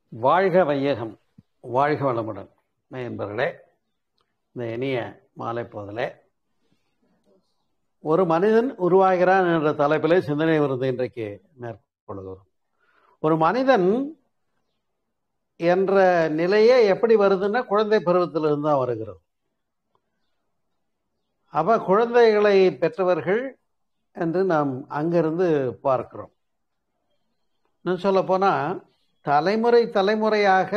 வாழ்க வையகம் வாழ்க வளமுடன் என்பர்களே இந்த இனிய மாலை போதிலே ஒரு மனிதன் உருவாகிறான் என்ற தலைப்பிலே சிந்தனை வருது இன்றைக்கு மேற்கொள்கிறோம் ஒரு மனிதன் என்ற நிலையே எப்படி வருதுன்னா குழந்தை பருவத்திலிருந்து தான் வருகிறது அப்ப குழந்தைகளை பெற்றவர்கள் என்று நாம் அங்கிருந்து பார்க்கிறோம் இன்னும் சொல்ல போனா தலைமுறை தலைமுறையாக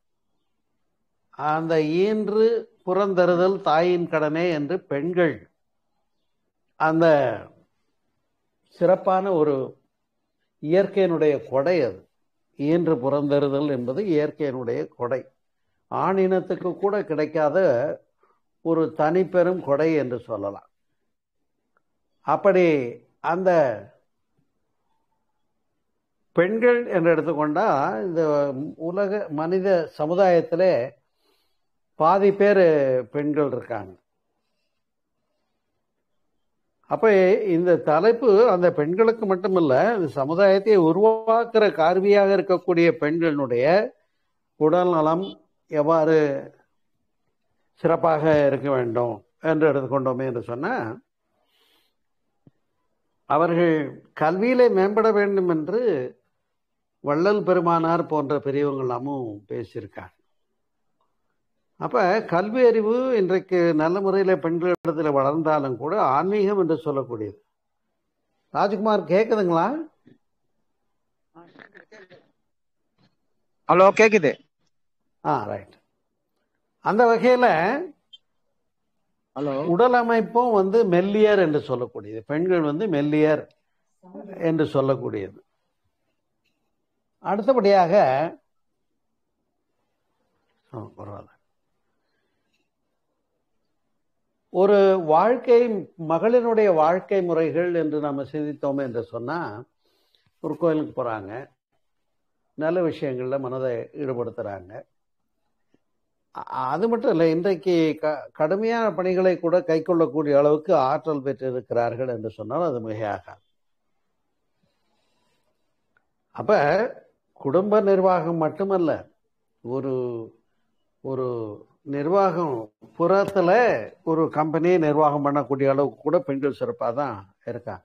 அந்த ஈன்று புறந்தருதல் தாயின் கடனே என்று பெண்கள் அந்த சிறப்பான ஒரு இயற்கையினுடைய கொடை அது ஈன்று புறந்தருதல் என்பது இயற்கையினுடைய கொடை ஆணினத்துக்கு கூட கிடைக்காத ஒரு தனிப்பெரும் கொடை என்று சொல்லலாம் அப்படி அந்த பெண்கள் என்று எடுத்துக்கொண்டா இந்த உலக மனித சமுதாயத்திலே பாதி பேர் பெண்கள் இருக்காங்க அப்ப இந்த தலைப்பு அந்த பெண்களுக்கு மட்டுமல்ல இந்த சமுதாயத்தை உருவாக்குற கார்வியாக இருக்கக்கூடிய பெண்களுடைய உடல் நலம் எவ்வாறு சிறப்பாக இருக்க வேண்டும் என்று எடுத்துக்கொண்டோமே என்று சொன்ன அவர்கள் கல்வியிலே மேம்பட வேண்டும் என்று வள்ளல் பெருமானார் போன்ற பெரியவங்க எல்லாமும் பேசியிருக்காங்க அப்ப கல்வி அறிவு இன்றைக்கு நல்ல முறையில் பெண்களிடத்தில் வளர்ந்தாலும் கூட ஆன்மீகம் என்று சொல்லக்கூடியது ராஜ்குமார் கேக்குதுங்களா ஹலோ கேக்குது ஆ ரைட் அந்த வகையில ஹலோ உடல் அமைப்பும் வந்து மெல்லியர் என்று சொல்லக்கூடியது பெண்கள் வந்து மெல்லியர் என்று சொல்லக்கூடியது அடுத்தபடியாக ஆ, பரவாயில்ல ஒரு வாழ்க்கை மகளினுடைய வாழ்க்கை முறைகள் என்று நம்ம சிந்தித்தோம் என்று சொன்னா ஒரு கோயிலுக்கு போறாங்க நல்ல விஷயங்கள்ல மனதை ஈடுபடுத்துறாங்க அ- அது மட்டும் இல்லை இன்றைக்கு க கடுமையான பணிகளை கூட கை கொள்ளக்கூடிய அளவுக்கு ஆற்றல் பெற்றிருக்கிறார்கள் என்று சொன்னால் அது மிகையாகாது அப்ப குடும்ப நிர்வாகம் மட்டுமல்ல ஒரு ஒரு நிர்வாகம் புறத்துல ஒரு கம்பெனியை நிர்வாகம் பண்ணக்கூடிய அளவுக்கு கூட பெண்கள் சிறப்பாக தான் இருக்காங்க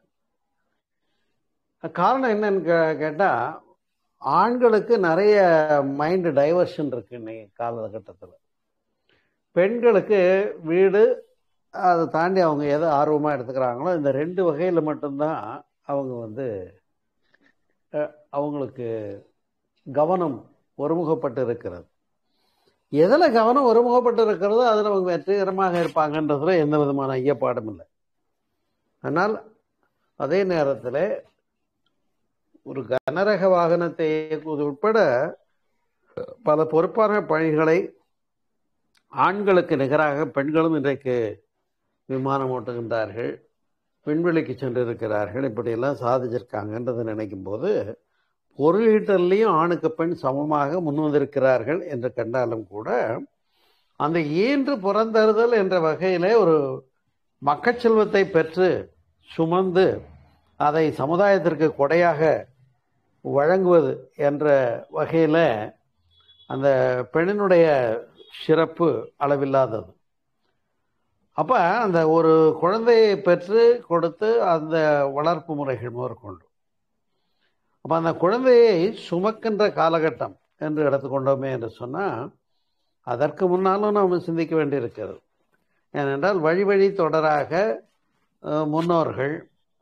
காரணம் என்னன்னு கே- கேட்டா ஆண்களுக்கு நிறைய மைண்ட் டைவர்ஷன் இருக்கு இன்னைக்கு காலகட்டத்தில் பெண்களுக்கு வீடு அதை தாண்டி அவங்க எதை ஆர்வமாக எடுத்துக்கிறாங்களோ இந்த ரெண்டு வகையில் மட்டும்தான் அவங்க வந்து அஹ், அவங்களுக்கு கவனம் ஒருமுகப்பட்டு இருக்கிறது எதில் கவனம் ஒருமுகப்பட்டு இருக்கிறதோ அதில் அவங்க வெற்றிகரமாக இருப்பாங்கன்றதுல எந்த விதமான ஐயப்பாடும் இல்லை ஆனால் அதே நேரத்தில் ஒரு கனரக வாகனத்தை இயக்குவது உட்பட பல பொறுப்பான பணிகளை ஆண்களுக்கு நிகராக பெண்களும் இன்றைக்கு விமானம் ஓட்டுகின்றார்கள் விண்வெளிக்கு சென்றிருக்கிறார்கள் இப்படியெல்லாம் சாதிச்சிருக்காங்கன்றதை நினைக்கும் போது பொருளீட்டல்லையும் ஆணுக்கு பெண் சமமாக முன் வந்திருக்கிறார்கள் என்று கண்டாலும் கூட அந்த ஈன்று புறந்தறுதல் என்ற வகையிலே ஒரு மக்கட்செல்வத்தை பெற்று சுமந்து அதை சமுதாயத்திற்கு கொடையாக வழங்குவது என்ற வகையில் அந்த பெண்ணினுடைய சிறப்பு அளவில்லாதது அப்ப அந்த ஒரு குழந்தையை பெற்று கொடுத்து அந்த வளர்ப்பு முறைகள் முதற்கொண்டு அப்ப அந்த குழந்தையை சுமக்கின்ற காலகட்டம் என்று எடுத்துக்கொண்டோமே என்று சொன்னா அதற்கு முன்னாலும் நாம் சிந்திக்க வேண்டியிருக்கிறது ஏனென்றால் வழி வழி தொடராக அஹ், முன்னோர்கள்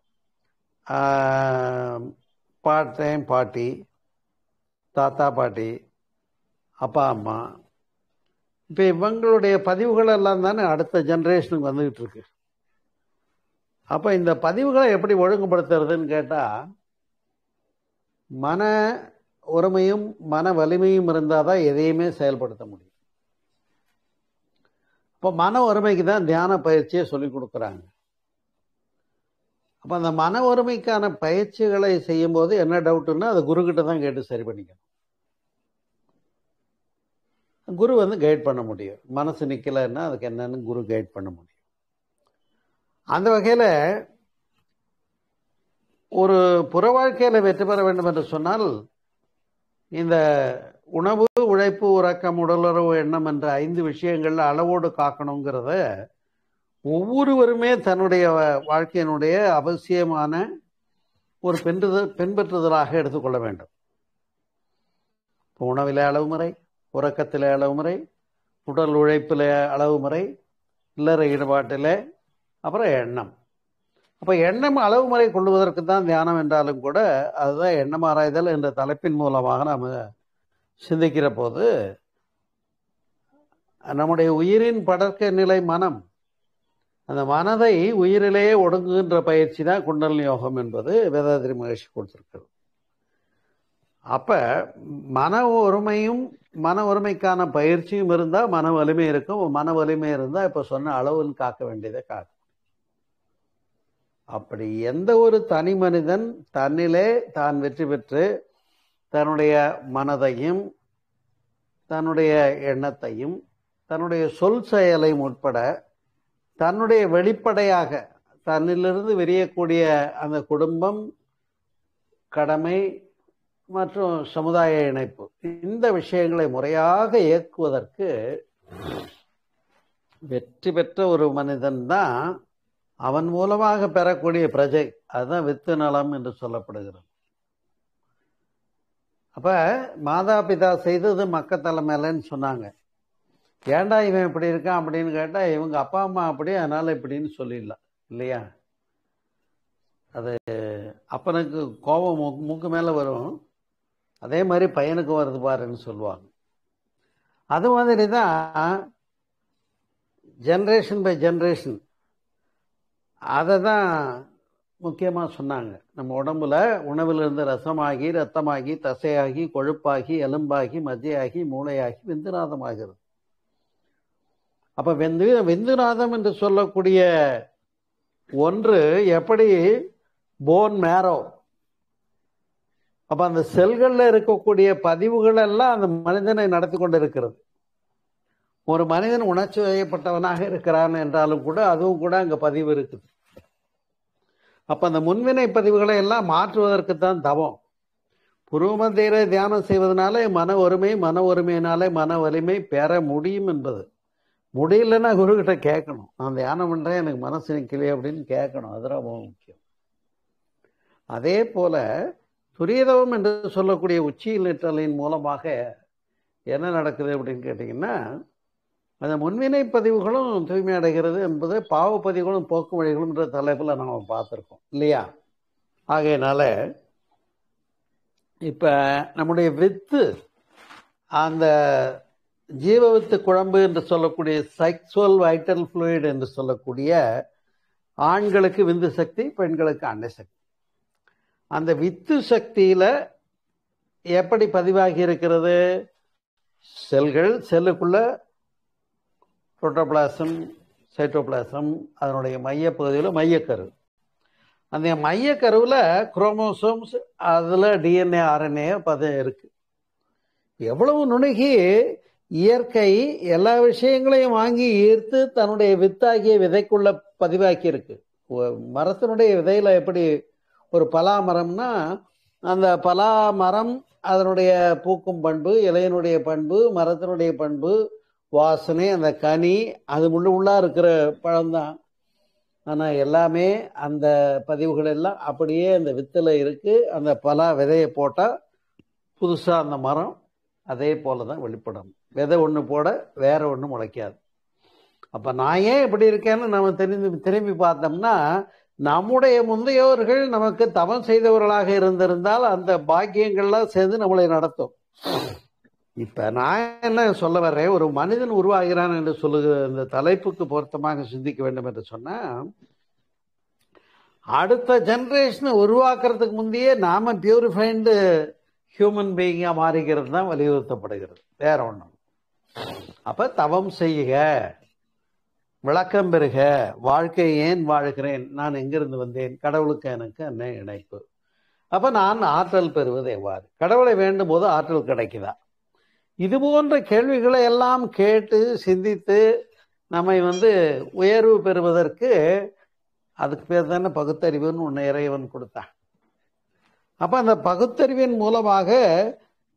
ஆஹ், பாட்டன் பாட்டி தாத்தா பாட்டி அப்பா அம்மா இப்போ இவங்களுடைய பதிவுகள் எல்லாம் தானே அடுத்த ஜெனரேஷனுக்கு வந்துகிட்டு இருக்கு அப்போ இந்த பதிவுகளை எப்படி ஒழுங்குபடுத்துறதுன்னு கேட்டால் மன ஒருமையும் மன வலிமையும் இருந்தால் தான் எதையுமே செயல்படுத்த முடியும் இப்போ மன ஒருமைக்கு தான் தியான பயிற்சியை சொல்லி கொடுக்குறாங்க அப்போ அந்த மன ஒருமைக்கான பயிற்சிகளை செய்யும்போது என்ன டவுட்டுன்னா அது குருக்கிட்ட தான் கேட்டு சரி பண்ணிக்கணும் குரு வந்து கைட் பண்ண முடியும் மனசு நிக்கலைன்னா அதுக்கு என்னன்னு குரு கைட் பண்ண முடியும் அந்த வகையில் ஒரு புற வாழ்க்கையில் வெற்றி பெற வேண்டும் என்று சொன்னால் இந்த உணவு உழைப்பு உறக்கம் உடலுறவு எண்ணம் என்ற ஐந்து விஷயங்கள்ல அளவோடு காக்கணுங்கிறத ஒவ்வொருவருமே தன்னுடைய வ- வாழ்க்கையினுடைய அவசியமான ஒரு பின்பற்றுதல் பின்பற்றுதலாக எடுத்துக்கொள்ள வேண்டும் இப்போ உணவிலே அளவு முறை உறக்கத்திலே அளவு முறை உடல் உழைப்பிலே அளவு முறை இல்லற ஈடுபாட்டிலே அப்புறம் எண்ணம் அப்போ எண்ணம் அளவு முறை கொள்வதற்கு தான் தியானம் என்றாலும் கூட அதுதான் எண்ணம் ஆராய்தல் என்ற தலைப்பின் மூலமாக நாம் சிந்திக்கிற போது நம்முடைய உயிரின் படர்க்க நிலை மனம் அந்த மனதை உயிரிலேயே ஒடுங்குகின்ற பயிற்சி தான் குண்டலினி யோகம் என்பது வேதாதிரி மகிழ்ச்சி கொடுத்திருக்கிறது அப்ப மன ஒருமையும் மன ஒருமைக்கான பயிற்சியும் இருந்தா மன வலிமை இருக்கும் மன வலிமை இருந்தா இப்ப சொன்ன அளவில் காக்க வேண்டியதை காக்கும் அப்படி எந்த ஒரு தனி மனிதன் தன்னிலே தான் வெற்றி பெற்று தன்னுடைய மனதையும் தன்னுடைய எண்ணத்தையும் தன்னுடைய சொல் செயலையும் உட்பட தன்னுடைய வெளிப்படையாக தன்னிலிருந்து விரியக்கூடிய அந்த குடும்பம் கடமை மற்றும் சமுதாய இணைப்பு இந்த விஷயங்களை முறையாக இயக்குவதற்கு வெற்றி பெற்ற ஒரு மனிதன் தான் அவன் மூலமாக பெறக்கூடிய பிரஜை அதுதான் வித்து நலம் என்று சொல்லப்படுகிறது அப்ப மாதா பிதா செய்தது மக்க தலைமையிலன்னு சொன்னாங்க ஏன்டா இவன் இப்படி இருக்கான் அப்படின்னு கேட்டா இவங்க அப்பா அம்மா அப்படி அதனால இப்படின்னு சொல்லிடலாம் இல்லையா அது அப்பனுக்கு கோபம் மூக்கு- மூக்கு மேல வரும் அதே மாதிரி பையனுக்கு வருது பாருன்னு சொல்லுவாங்க அது மாதிரி தான் ஜென்ரேஷன் பை ஜென்ரேஷன் அதை தான் முக்கியமாக சொன்னாங்க நம்ம உடம்புல உணவிலிருந்து ரசமாகி ரத்தமாகி தசையாகி கொழுப்பாகி எலும்பாகி மஜ்ஜையாகி மூளையாகி விந்துநாதமாகிறது அப்ப வெந்து விந்துநாதம் என்று சொல்லக்கூடிய ஒன்று எப்படி போன் மேரோ அப்ப அந்த செல்கள்ல இருக்கக்கூடிய பதிவுகள் எல்லாம் அந்த மனிதனை நடத்தி கொண்டு இருக்கிறது ஒரு மனிதன் உணர்ச்சி வயப்பட்டவனாக இருக்கிறான் என்றாலும் கூட அதுவும் கூட அங்க பதிவு இருக்குது அப்ப அந்த முன்வினை பதிவுகளை எல்லாம் மாற்றுவதற்கு தான் தவம் புருவமந்தீர தியானம் செய்வதனாலே மன ஒருமை மன ஒருமையினாலே மன வலிமை பெற முடியும் என்பது முடியலன்னா குரு கிட்ட கேட்கணும் நான் தியானம் பண்றேன் எனக்கு மனசு நிற்கலையே அப்படின்னு கேட்கணும் அது ரொம்ப முக்கியம் அதே போல துரியதவம் என்று சொல்லக்கூடிய உச்சியில் நிற்றலின் மூலமாக என்ன நடக்குது அப்படின்னு கேட்டிங்கன்னா அந்த முன்வினை பதிவுகளும் தூய்மை அடைகிறது என்பது பாவ பதிவுகளும் போக்கு வழிகளும் என்ற தலைப்பில் நாம் பார்த்துருக்கோம் இல்லையா ஆகையினால இப்போ நம்முடைய வித்து அந்த ஜீவவித்து குழம்பு என்று சொல்லக்கூடிய செக்ஸுவல் வைட்டல் ஃப்ளூயிட் என்று சொல்லக்கூடிய ஆண்களுக்கு விந்து சக்தி பெண்களுக்கு அண்டை சக்தி அந்த வித்து சக்தியில எப்படி பதிவாகி இருக்கிறது செல்கள் செல்லுக்குள்ள புரோட்டோபிளாசம் சைட்டோபிளாசம் அதனுடைய மையப்பகுதியில் மையக்கரு அந்த மையக்கருவில் குரோமோசோம்ஸ் அதில் டிஎன்ஏ ஆர்என்ஏ பதம் இருக்கு எவ்வளவு நுணுகி இயற்கை எல்லா விஷயங்களையும் வாங்கி ஈர்த்து தன்னுடைய வித்தாகிய விதைக்குள்ள பதிவாக்கி இருக்கு ஒ- மரத்தினுடைய விதையில எப்படி ஒரு பலா மரம்னா அந்த பலா மரம் அதனுடைய பூக்கும் பண்பு இலையினுடைய பண்பு மரத்தினுடைய பண்பு வாசனை அந்த கனி அது உள்ள உள்ளா இருக்கிற பழம்தான் ஆனா எல்லாமே அந்த பதிவுகள் எல்லாம் அப்படியே அந்த வித்துல இருக்கு அந்த பலா விதையை போட்டா புதுசா அந்த மரம் அதே போல தான் வெளிப்படும் விதை ஒன்று போட வேற ஒன்று முளைக்காது அப்ப நான் ஏன் இப்படி இருக்கேன்னு நம்ம தெரிந்து திரும்பி பார்த்தோம்னா நம்முடைய முந்தையோர்கள் நமக்கு தவம் செய்தவர்களாக இருந்திருந்தால் அந்த பாக்கியங்கள்லாம் சேர்ந்து நம்மளை நடத்தும் இப்ப நான் என்ன சொல்ல வர்றேன் ஒரு மனிதன் உருவாகிறான் என்று சொல்லுகிற இந்த தலைப்புக்கு பொருத்தமாக சிந்திக்க வேண்டும் என்று சொன்னா அடுத்த ஜெனரேஷனை உருவாக்குறதுக்கு முந்தையே நாம பியூரிஃபைண்டு ஹியூமன் பீயிங்கா மாறிக்கிறது தான் வலியுறுத்தப்படுகிறது வேற ஒண்ணும் அப்ப தவம் செய்யுக விளக்கம் பெறுக வாழ்க்கை ஏன் வாழ்கிறேன் நான் எங்கிருந்து வந்தேன் கடவுளுக்கு எனக்கு என்ன இணைப்பு அப்ப நான் ஆற்றல் பெறுவது எவ்வாறு கடவுளை வேண்டும் போது ஆற்றல் கிடைக்குதா இது போன்ற கேள்விகளை எல்லாம் கேட்டு சிந்தித்து நம்மை வந்து உயர்வு பெறுவதற்கு அதுக்கு பேர் தானே பகுத்தறிவுன்னு ஒன்று இறைவன் கொடுத்தான் அப்ப அந்த பகுத்தறிவின் மூலமாக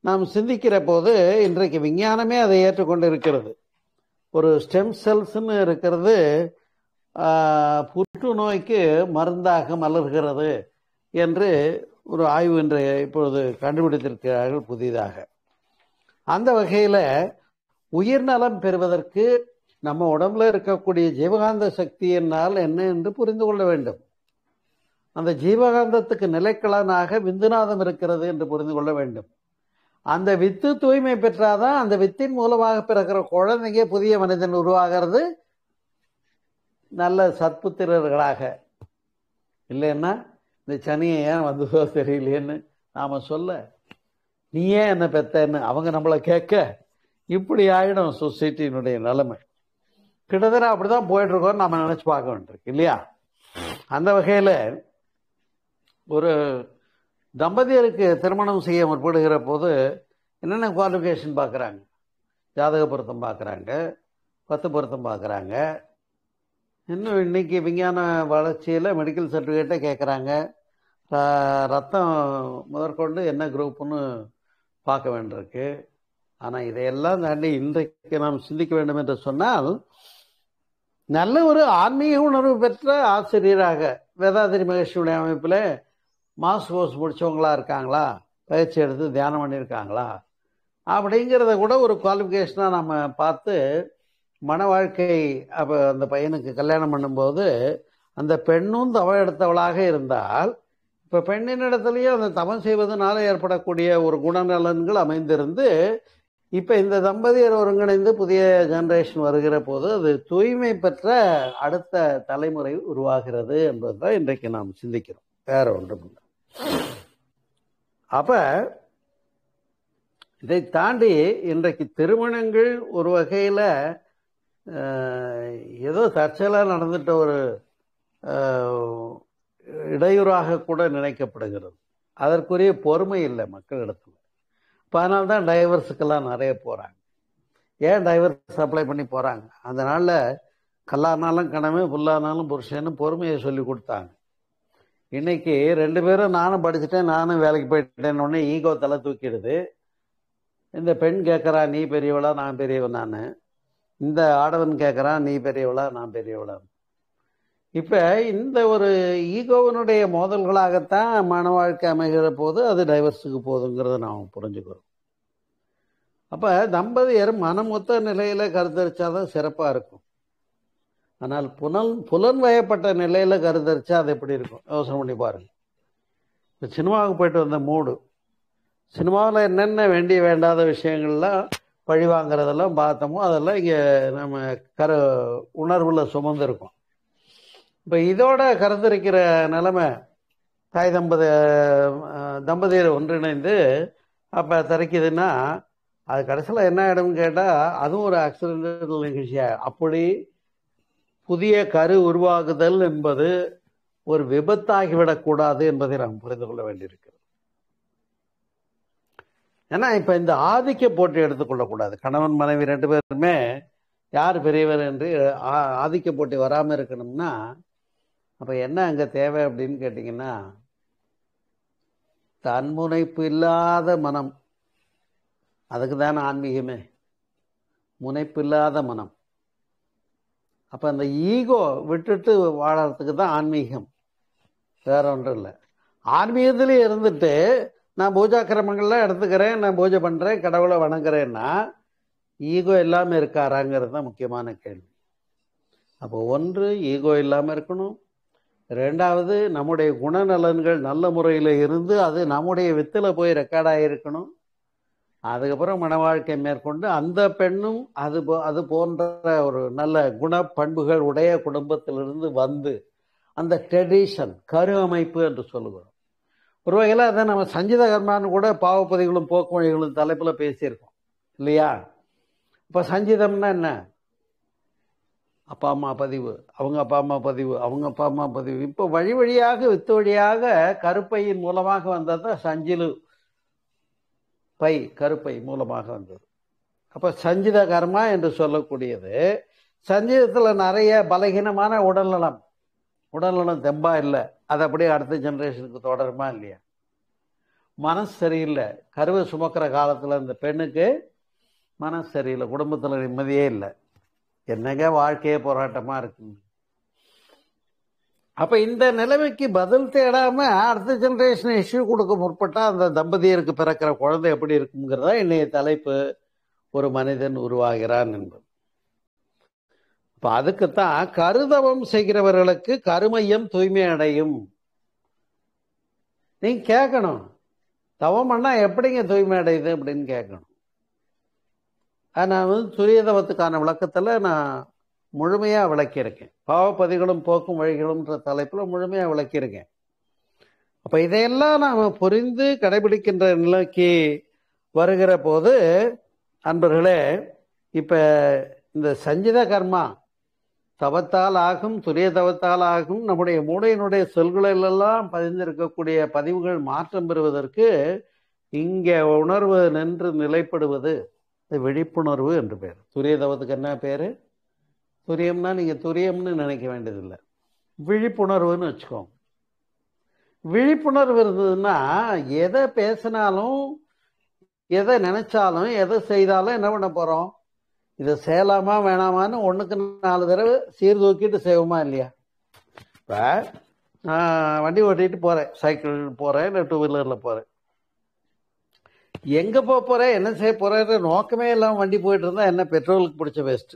நாம் சிந்திக்கிற போது இன்றைக்கு விஞ்ஞானமே அதை ஏற்றுக்கொண்டு இருக்கிறது ஒரு ஸ்டெம் செல்ஸ்ன்னு இருக்கிறது ஆஹ், புற்றுநோய்க்கு மருந்தாக மலர்கிறது என்று ஒரு ஆய்வு இன்று இப்பொழுது கண்டுபிடித்திருக்கிறார்கள் புதிதாக அந்த வகையில உயிர் நலம் பெறுவதற்கு நம்ம உடம்புல இருக்கக்கூடிய ஜீவகாந்த சக்தியினால் என்ன என்று புரிந்து கொள்ள வேண்டும் அந்த ஜீவகாந்தத்துக்கு நிலைக்கலனாக விந்துநாதம் இருக்கிறது என்று புரிந்து கொள்ள வேண்டும் அந்த வித்து தூய்மை பெற்றாதான் அந்த வித்தின் மூலமாக பிறக்கிற குழந்தைங்க புதிய மனிதன் உருவாகிறது நல்ல சத்புத்திரர்களாக இல்லைன்னா இந்த சனியை ஏன் வந்ததோ தெரியலையேன்னு நாம சொல்ல நீ ஏன் என்ன பெத்தன்னு அவங்க நம்மளை கேட்க இப்படி ஆயிடும் சொசைட்டியினுடைய நிலைமை கிட்டத்தட்ட அப்படிதான் போயிட்டு இருக்கோம் நம்ம நினைச்சு பார்க்க வேண்டியிருக்கு இல்லையா அந்த வகையில ஒரு தம்பதியருக்கு திருமணம் செய்ய முற்படுகிற போது என்னென்ன குவாலிஃபிகேஷன் பார்க்குறாங்க ஜாதக பொருத்தம் பார்க்குறாங்க பத்து பொருத்தம் பார்க்குறாங்க இன்னும் இன்னைக்கு விஞ்ஞான வளர்ச்சியில் மெடிக்கல் சர்டிஃபிகேட்டை கேட்குறாங்க ரத்தம் முதற்கொண்டு என்ன குரூப்னு பார்க்க வேண்டியிருக்கு ஆனால் இதையெல்லாம் தாண்டி இன்றைக்கு நாம் சிந்திக்க வேண்டும் என்று சொன்னால் நல்ல ஒரு ஆன்மீக உணர்வு பெற்ற ஆசிரியராக வேதாதிரி மகேஷியுடைய அமைப்பில் மாஸ் கோர்ஸ் முடிச்சவங்களா இருக்காங்களா பயிற்சி எடுத்து தியானம் பண்ணியிருக்காங்களா அப்படிங்கிறத கூட ஒரு குவாலிஃபிகேஷனாக நம்ம பார்த்து மன வாழ்க்கை அப்போ அந்த பையனுக்கு கல்யாணம் பண்ணும்போது அந்த பெண்ணும் தவம் எடுத்தவளாக இருந்தால் இப்போ பெண்ணின் இடத்துலையும் அந்த தவம் செய்வதனால ஏற்படக்கூடிய ஒரு குணநலன்கள் அமைந்திருந்து இப்போ இந்த தம்பதியர் ஒருங்கிணைந்து புதிய ஜெனரேஷன் வருகிற போது அது தூய்மை பெற்ற அடுத்த தலைமுறை உருவாகிறது என்பதுதான் இன்றைக்கு நாம் சிந்திக்கிறோம் வேற ஒன்றும் இல்லை அப்ப இதை தாண்டி இன்றைக்கு திருமணங்கள் ஒரு வகையில அஹ், ஏதோ தற்செயலாக நடந்துட்ட ஒரு அஹ், இடையூறாக கூட நினைக்கப்படுகிறது அதற்குரிய பொறுமை இல்லை மக்களிடத்துல இப்போ அதனால தான் டைவர்ஸுக்கெல்லாம் நிறைய போகிறாங்க ஏன் டைவர்ஸ் அப்ளை பண்ணி போகிறாங்க அந்த நாளில் கல்லானாலும் கணமே புல்லானாலும் புருஷன்னு பொறுமையை சொல்லி கொடுத்தாங்க இன்னைக்கு ரெண்டு பேரும் நானும் படிச்சுட்டேன் நானும் வேலைக்கு போயிட்டேன்னு உடனே ஈகோ தலை தூக்கிடுது இந்த பெண் கேட்குறா நீ பெரியவளா நான் பெரியவன் நான் இந்த ஆடவன் கேட்குறான் நீ பெரியவளா நான் பெரியவளா இப்போ இந்த ஒரு ஈகோவினுடைய மோதல்களாகத்தான் மன வாழ்க்கை அமைகிற போது அது டைவர்ஸுக்கு போகுதுங்கிறத நாம் புரிஞ்சுக்கிறோம் அப்போ தம்பதியர் மனமொத்த நிலையில் கருத்தரிச்சாதான் சிறப்பாக இருக்கும் ஆனால் புனல் புலன் வயப்பட்ட நிலையில் கருத்தரிச்சா அது எப்படி இருக்கும் யோசனை பண்ணி பாருங்க இப்போ சினிமாவுக்கு போயிட்டு வந்த மூடு சினிமாவில் என்னென்ன வேண்டிய வேண்டாத விஷயங்கள்லாம் பழி வாங்குறதெல்லாம் பார்த்தோமோ அதெல்லாம் இங்கே நம்ம கரு உணர்வில் சுமந்துருக்கோம் இப்போ இதோட கருத்தரிக்கிற நிலைமை தாய் தம்பதி அஹ், தம்பதியர் ஒன்றிணைந்து அப்போ திரைக்குதுன்னா அது கடைசியில் என்ன ஆகிடும்னு கேட்டால் அதுவும் ஒரு ஆக்சிடென்டல் நிகழ்ச்சியாக அப்படி புதிய கரு உருவாகுதல் என்பது ஒரு விபத்தாகிவிடக்கூடாது என்பதை நாம் புரிந்து கொள்ள வேண்டியிருக்கிறது ஏன்னா இப்ப இந்த ஆதிக்க போட்டி எடுத்துக்கொள்ளக்கூடாது கணவன் மனைவி ரெண்டு பேருமே யார் பெரியவர் என்று ஆ- ஆதிக்க போட்டி வராம இருக்கணும்னா அப்ப என்ன அங்க தேவை அப்படின்னு கேட்டீங்கன்னா தன்முனைப்பு இல்லாத மனம் அதுக்கு தானே ஆன்மீகமே முனைப்பு இல்லாத மனம் அப்ப அந்த ஈகோ விட்டுட்டு வாழறதுக்கு தான் ஆன்மீகம் வேற ஒன்றும் இல்லை ஆன்மீகத்திலே இருந்துட்டு நான் பூஜா கிரமங்கள்லாம் எடுத்துக்கிறேன் நான் பூஜை பண்றேன் கடவுளை வணங்குறேன்னா ஈகோ இல்லாம இருக்காராங்கிறது தான் முக்கியமான கேள்வி அப்போ ஒன்று ஈகோ இல்லாம இருக்கணும் ரெண்டாவது நம்முடைய குணநலன்கள் நல்ல முறையில் இருந்து அது நம்முடைய வித்துல போய் ரெக்கார்ட் ஆகியிருக்கணும் அதுக்கப்புறம் மன வாழ்க்கை மேற்கொண்டு அந்த பெண்ணும் அது போ அது போன்ற ஒரு நல்ல குண பண்புகள் உடைய குடும்பத்திலிருந்து வந்து அந்த ட்ரெடிஷன் கரு அமைப்பு என்று சொல்லுகிறோம் ஒரு வகையில் அதை நம்ம சஞ்சித கர்மான்னு கூட பாவப்பதிகளும் போக்கு வழிகளும் தலைப்பில் பேசியிருக்கோம் இல்லையா இப்போ சஞ்சிதம்னா என்ன அப்பா அம்மா பதிவு அவங்க அப்பா அம்மா பதிவு அவங்க அப்பா அம்மா பதிவு இப்போ வழி வழியாக வித்து வழியாக கருப்பையின் மூலமாக வந்தது தான் சஞ்சிலு பை கருப்பை மூலமாக வந்தது அப்போ சஞ்சித கர்மா என்று சொல்லக்கூடியது சஞ்சீதத்தில் நிறைய பலகீனமான உடல்நலம் உடல்நலம் தெம்பா இல்லை அது அப்படியே அடுத்த ஜெனரேஷனுக்கு தொடருமா இல்லையா மனசு சரியில்லை கருவை சுமக்கிற காலத்தில் இந்த பெண்ணுக்கு மனசு சரியில்லை குடும்பத்தில் நிம்மதியே இல்லை என்னங்க வாழ்க்கையே போராட்டமாக இருக்குங்க அப்ப இந்த நிலைமைக்கு பதில் தேடாம அடுத்த ஜெனரேஷன் இஷ்யூ கொடுக்க முற்பட்டா அந்த தம்பதியருக்கு பிறக்கிற குழந்தை எப்படி இருக்குங்கிறதா இன்னைய தலைப்பு ஒரு மனிதன் உருவாகிறான் என்பது இப்ப அதுக்குத்தான் கருதவம் செய்கிறவர்களுக்கு கருமையம் தூய்மை அடையும் நீங்க கேட்கணும் தவம் பண்ணா எப்படிங்க தூய்மை அடையுது அப்படின்னு கேட்கணும் அது நான் வந்து துரியதவத்துக்கான விளக்கத்துல நான் முழுமையா விளக்கியிருக்கேன் பாவப்பதிகளும் போக்கும் வழிகளும்ன்ற தலைப்புல முழுமையா விளக்கியிருக்கேன் அப்ப இதையெல்லாம் நாம புரிந்து கடைபிடிக்கின்ற நிலைக்கு வருகிற போது அன்பர்களே இப்ப இந்த சஞ்சித கர்மா தவத்தால் ஆகும் துரிய தவத்தால் ஆகும் நம்முடைய மூளையினுடைய செல்களிலெல்லாம் பதிந்திருக்கக்கூடிய பதிவுகள் மாற்றம் பெறுவதற்கு இங்கே உணர்வு நின்று நிலைப்படுவது இது விழிப்புணர்வு என்று பேர் துரிய தவத்துக்கு என்ன பேரு துரியம்னா நீங்க துரியம்னு நினைக்க வேண்டியதில்லை விழிப்புணர்வுன்னு வச்சுக்கோங்க விழிப்புணர்வு இருந்ததுன்னா எதை பேசினாலும் எதை நினைச்சாலும் எதை செய்தாலும் என்ன பண்ண போறோம் இதை செய்யலாமா வேணாமான்னு ஒண்ணுக்கு நாலு தடவை சீர்தூக்கிட்டு செய்வோமா இல்லையா இப்ப நான் வண்டி ஓட்டிட்டு போறேன் சைக்கிள் போறேன் இல்லை டூ வீலர்ல போறேன் எங்க போக போறேன் என்ன செய்ய போறேன்ற நோக்கமே இல்லாம வண்டி போயிட்டு இருந்தா என்ன பெட்ரோலுக்கு பிடிச்ச வேஸ்ட்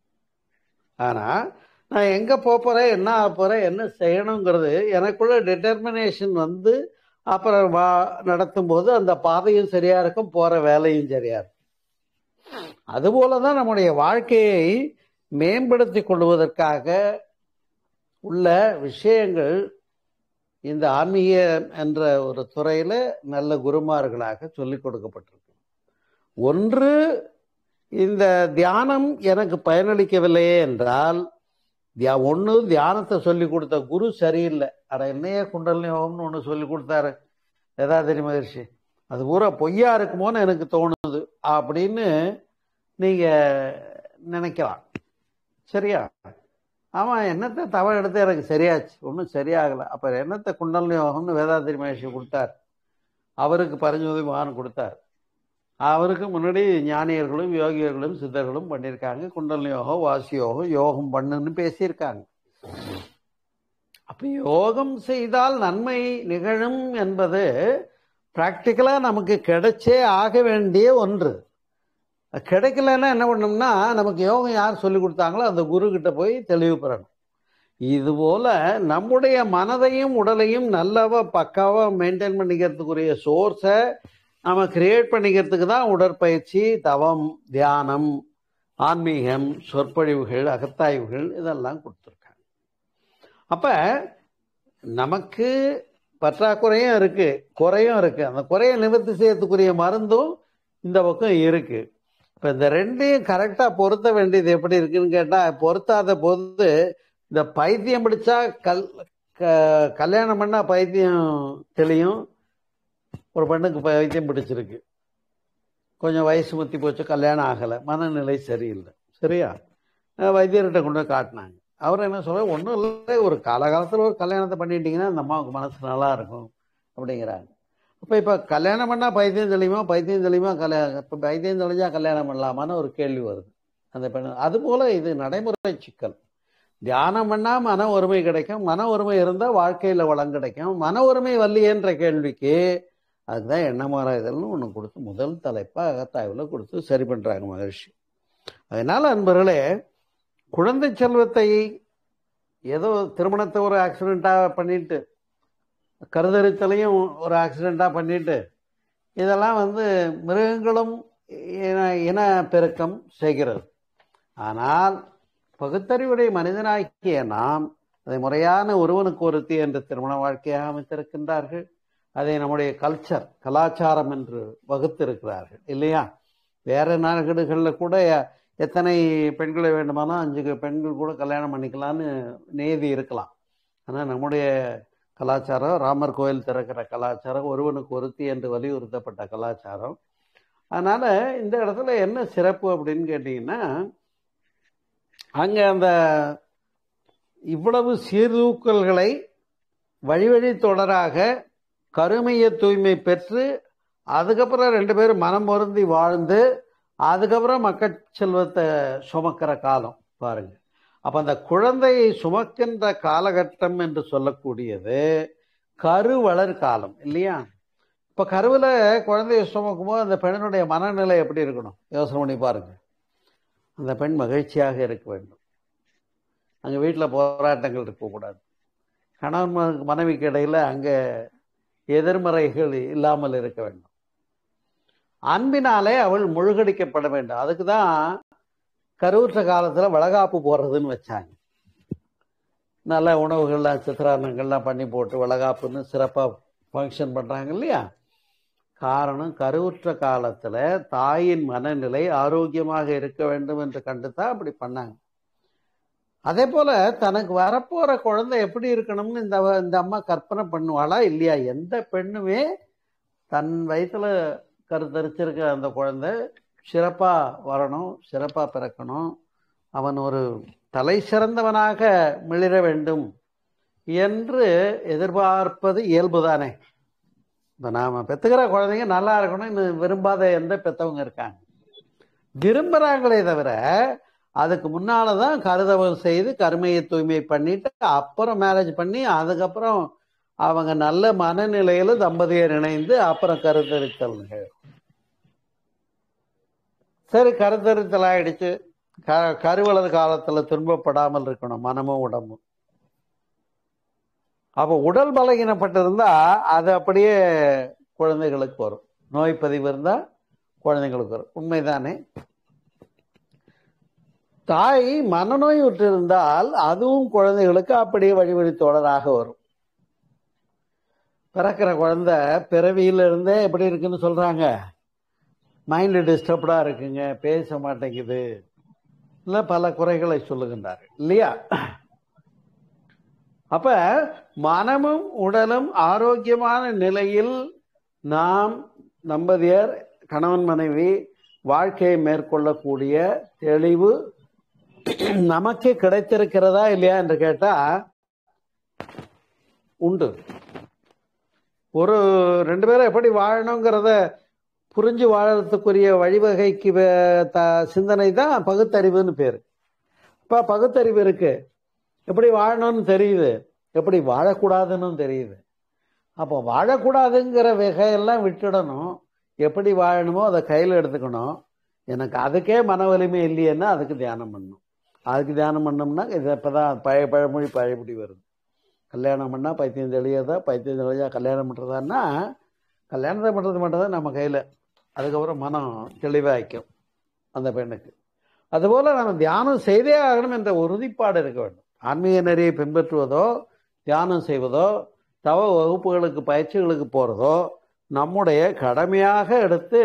ஆனா நான் எங்க போக போறேன் என்ன ஆக போறேன் என்ன செய்யணுங்கிறது எனக்குள்ள டிட்டர்மினேஷன் வந்து அப்புறம் வா நடத்தும் போது அந்த பாதையும் சரியா இருக்கும் போற வேலையும் சரியா இருக்கும் அதுபோலதான் நம்முடைய வாழ்க்கையை மேம்படுத்திக் கொள்வதற்காக உள்ள விஷயங்கள் இந்த ஆன்மீக என்ற ஒரு துறையில நல்ல குருமார்களாக சொல்லிக் கொடுக்கப்பட்டிருக்கு ஒன்று இந்த தியானம் எனக்கு பயனளிக்கவில்லையே என்றால் தியா ஒன்று தியானத்தை சொல்லி கொடுத்த குரு சரியில்லை அட என்னையே குண்டலினி யோகம்னு ஒன்று சொல்லி கொடுத்தாரு வேதாதிரி மகிழ்ச்சி அது பூரா பொய்யா இருக்குமோன்னு எனக்கு தோணுது அப்படின்னு நீங்க நினைக்கலாம் சரியா ஆமா என்னத்தை தவறு எடுத்து எனக்கு சரியாச்சு ஒன்றும் சரியாகலை அப்ப என்னத்தை குண்டலினி யோகம்னு வேதாதிரி மகிழ்ச்சி கொடுத்தார் அவருக்கு பரிஞ்சோதி மகான் கொடுத்தார் அவருக்கு முன்னாடி ஞானியர்களும் யோகியர்களும் சித்தர்களும் பண்ணியிருக்காங்க குண்டலினி யோகம் வாசி யோகம் யோகம் பண்ணுன்னு பேசியிருக்காங்க அப்ப யோகம் செய்தால் நன்மை நிகழும் என்பது பிராக்டிக்கலா நமக்கு கிடைச்சே ஆக வேண்டிய ஒன்று கிடைக்கலன்னா என்ன பண்ணோம்னா நமக்கு யோகம் யார் சொல்லி கொடுத்தாங்களோ அந்த குரு கிட்ட போய் தெளிவு பெறணும் இது போல நம்முடைய மனதையும் உடலையும் நல்லவா பக்காவா மெயின்டைன் பண்ணிக்கிறதுக்குரிய சோர்ஸை நம்ம கிரியேட் பண்ணிக்கிறதுக்கு தான் உடற்பயிற்சி தவம் தியானம் ஆன்மீகம் சொற்பொழிவுகள் அகத்தாய்வுகள் இதெல்லாம் கொடுத்துருக்காங்க அப்ப நமக்கு பற்றாக்குறையும் இருக்கு குறையும் இருக்கு அந்த குறையை நிவர்த்தி செய்யறதுக்குரிய மருந்தும் இந்த பக்கம் இருக்கு இப்ப இந்த ரெண்டையும் கரெக்டா பொருத்த வேண்டியது எப்படி இருக்குன்னு கேட்டா பொருத்தாத போது இந்த பைத்தியம் பிடிச்சா கல் கல்யாணம் பண்ணா பைத்தியம் தெளியும் ஒரு பெண்ணுக்கு வைத்தியம் பிடிச்சிருக்கு கொஞ்சம் வயசு முத்தி போச்சு கல்யாணம் ஆகலை மனநிலை சரியில்லை சரியா வைத்தியர்கிட்ட கொண்டு போய் காட்டினாங்க அவர் என்ன சொல்ல ஒன்றும் இல்லை ஒரு காலகாலத்தில் ஒரு கல்யாணத்தை பண்ணிட்டீங்கன்னா அந்த அம்மாவுக்கு மனசு நல்லா இருக்கும் அப்படிங்கிறாங்க அப்போ இப்போ கல்யாணம் பண்ணால் பைத்தியம் தெளியுமா பைத்தியம் தெளியுமா கல்யாணம் இப்போ பைத்தியம் தெளிஞ்சா கல்யாணம் பண்ணலாமான்னு ஒரு கேள்வி வருது அந்த பெண்ணு அதுபோல் இது நடைமுறை சிக்கல் தியானம் பண்ணால் மன ஒருமை கிடைக்கும் மன ஒருமை இருந்தால் வாழ்க்கையில் வளம் கிடைக்கும் மன ஒருமை வல்லியன்ற கேள்விக்கு அதுதான் எண்ணமாரா இதழ்னு ஒன்று கொடுத்து முதல் தலைப்பாக அகத்தாய்வில் கொடுத்து சரி பண்ணுறாங்க மகர்ஷி அதனால அன்பர்களே குழந்தை செல்வத்தை ஏதோ திருமணத்தை ஒரு ஆக்சிடெண்ட்டாக பண்ணிட்டு கருதரித்தலையும் ஒரு ஆக்சிடெண்ட்டாக பண்ணிட்டு இதெல்லாம் வந்து மிருகங்களும் இன இன பெருக்கம் செய்கிறது ஆனால் பகுத்தறிவுடைய மனிதனாகிய நாம் அதை முறையான ஒருவனுக்கு ஒருத்தி என்று திருமண வாழ்க்கையாக அமைத்திருக்கின்றார்கள் அதை நம்முடைய கல்ச்சர் கலாச்சாரம் என்று வகுத்திருக்கிறார்கள் இல்லையா வேற நாடுகளில் கூட எத்தனை பெண்களை வேண்டுமானால் அஞ்சு பெண்கள் கூட கல்யாணம் பண்ணிக்கலாம்னு நேதி இருக்கலாம் ஆனால் நம்முடைய கலாச்சாரம் ராமர் கோயில் திறக்கிற கலாச்சாரம் ஒருவனுக்கு ஒருத்தி என்று வலியுறுத்தப்பட்ட கலாச்சாரம் அதனால இந்த இடத்துல என்ன சிறப்பு அப்படின்னு கேட்டீங்கன்னா அங்க அந்த இவ்வளவு சீர்தூக்கல்களை வழி வழி தொடராக கருமைய தூய்மை பெற்று அதுக்கப்புறம் ரெண்டு பேரும் மனம் பொருந்தி வாழ்ந்து அதுக்கப்புறம் மக்கள் செல்வத்தை சுமக்கிற காலம் பாருங்க அப்ப அந்த குழந்தையை சுமக்கின்ற காலகட்டம் என்று சொல்லக்கூடியது கருவளர் காலம் இல்லையா இப்ப கருவுல குழந்தையை சுமக்கும் போது அந்த பெண்ணுடைய மனநிலை எப்படி இருக்கணும் யோசனை பண்ணி பாருங்க அந்த பெண் மகிழ்ச்சியாக இருக்க வேண்டும் அங்க வீட்டில் போராட்டங்கள் இருக்கக்கூடாது கணவன் ம- மனைவிக்கு இடையில அங்க எதிர்மறைகள் இல்லாமல் இருக்க வேண்டும் அன்பினாலே அவள் முழுகடிக்கப்பட வேண்டும் அதுக்கு தான் கருவுற்ற காலத்துல வளகாப்பு போடுறதுன்னு வச்சாங்க நல்ல உணவுகள்லாம் சித்திராரணங்கள்லாம் பண்ணி போட்டு வளகாப்புன்னு சிறப்பாக ஃபங்க்ஷன் பண்றாங்க இல்லையா காரணம் கருவுற்ற காலத்துல தாயின் மனநிலை ஆரோக்கியமாக இருக்க வேண்டும் என்று கண்டு தான் அப்படி பண்ணாங்க அதே போல தனக்கு வரப்போற குழந்தை எப்படி இருக்கணும்னு இந்த அவ- இந்த அம்மா கற்பனை பண்ணுவாளா இல்லையா எந்த பெண்ணுமே தன் வயித்துல கருத்தரிச்சிருக்க அந்த குழந்தை சிறப்பா வரணும் சிறப்பா பிறக்கணும் அவன் ஒரு தலை சிறந்தவனாக மிளிர வேண்டும் என்று எதிர்பார்ப்பது இயல்புதானே இப்போ நாம பெத்துக்கிற குழந்தைங்க நல்லா இருக்கணும்னு விரும்பாத எந்த பெத்தவங்க இருக்காங்க விரும்புறாங்களே தவிர அதுக்கு முன்னால தான் கருதவம் செய்து கருமையை தூய்மை பண்ணிட்டு அப்புறம் மேரேஜ் பண்ணி அதுக்கப்புறம் அவங்க நல்ல மனநிலையில தம்பதியர் இணைந்து அப்புறம் கருத்தரித்தல் நிகழும் சரி கருத்தரித்தல் ஆயிடுச்சு க கருவலது காலத்துல துன்பப்படாமல் இருக்கணும் மனமும் உடம்பும் அப்ப உடல் பலகீனப்பட்டிருந்தா அது அப்படியே குழந்தைகளுக்கு வரும் நோய் பதிவு இருந்தா குழந்தைங்களுக்கு வரும் உண்மைதானே தாய் மனநோய் உற்றிருந்தால் அதுவும் குழந்தைகளுக்கு அப்படியே வழிவழி தொடராக வரும் பிறக்கிற குழந்தை பிறவியில இருந்தே எப்படி இருக்குன்னு சொல்றாங்க மைண்ட் டிஸ்டர்ப்டா இருக்குங்க பேச மாட்டேங்குது இல்ல பல குறைகளை சொல்லுகின்றார் இல்லையா அப்ப மனமும் உடலும் ஆரோக்கியமான நிலையில் நாம் தம்பதியர் கணவன் மனைவி வாழ்க்கையை மேற்கொள்ளக்கூடிய தெளிவு நமக்கு கிடைத்திருக்கிறதா இல்லையா என்று கேட்டா உண்டு ஒரு ரெண்டு பேரும் எப்படி வாழணுங்கிறத புரிஞ்சு வாழறதுக்குரிய வழிவகைக்கு வே- த- சிந்தனை தான் பகுத்தறிவுன்னு பேரு இப்ப பகுத்தறிவு இருக்கு எப்படி வாழணும்னு தெரியுது எப்படி வாழக்கூடாதுன்னு தெரியுது அப்போ வாழக்கூடாதுங்கிற வகையெல்லாம் விட்டுடணும் எப்படி வாழணுமோ அதை கையில் எடுத்துக்கணும் எனக்கு அதுக்கே மன வலிமை இல்லையேன்னா அதுக்கு தியானம் பண்ணணும் அதுக்கு தியானம் பண்ணோம்னா இது இப்போதான் பழைய பழமொழி பழையபடி வருது கல்யாணம் பண்ணால் பைத்தியம் தெளியாதா பைத்தியம் தெளியா கல்யாணம் பண்ணுறதான்னா கல்யாணத்தை பண்ணுறது மட்டும் தான் நம்ம கையில் அதுக்கப்புறம் மனம் தெளிவாய்க்கும் அந்த பெண்ணுக்கு அதுபோல் நம்ம தியானம் செய்தே ஆகணும் என்ற உறுதிப்பாடு இருக்க வேண்டும் ஆன்மீக நெறியை பின்பற்றுவதோ தியானம் செய்வதோ தவ வகுப்புகளுக்கு பயிற்சிகளுக்கு போகிறதோ நம்முடைய கடமையாக எடுத்து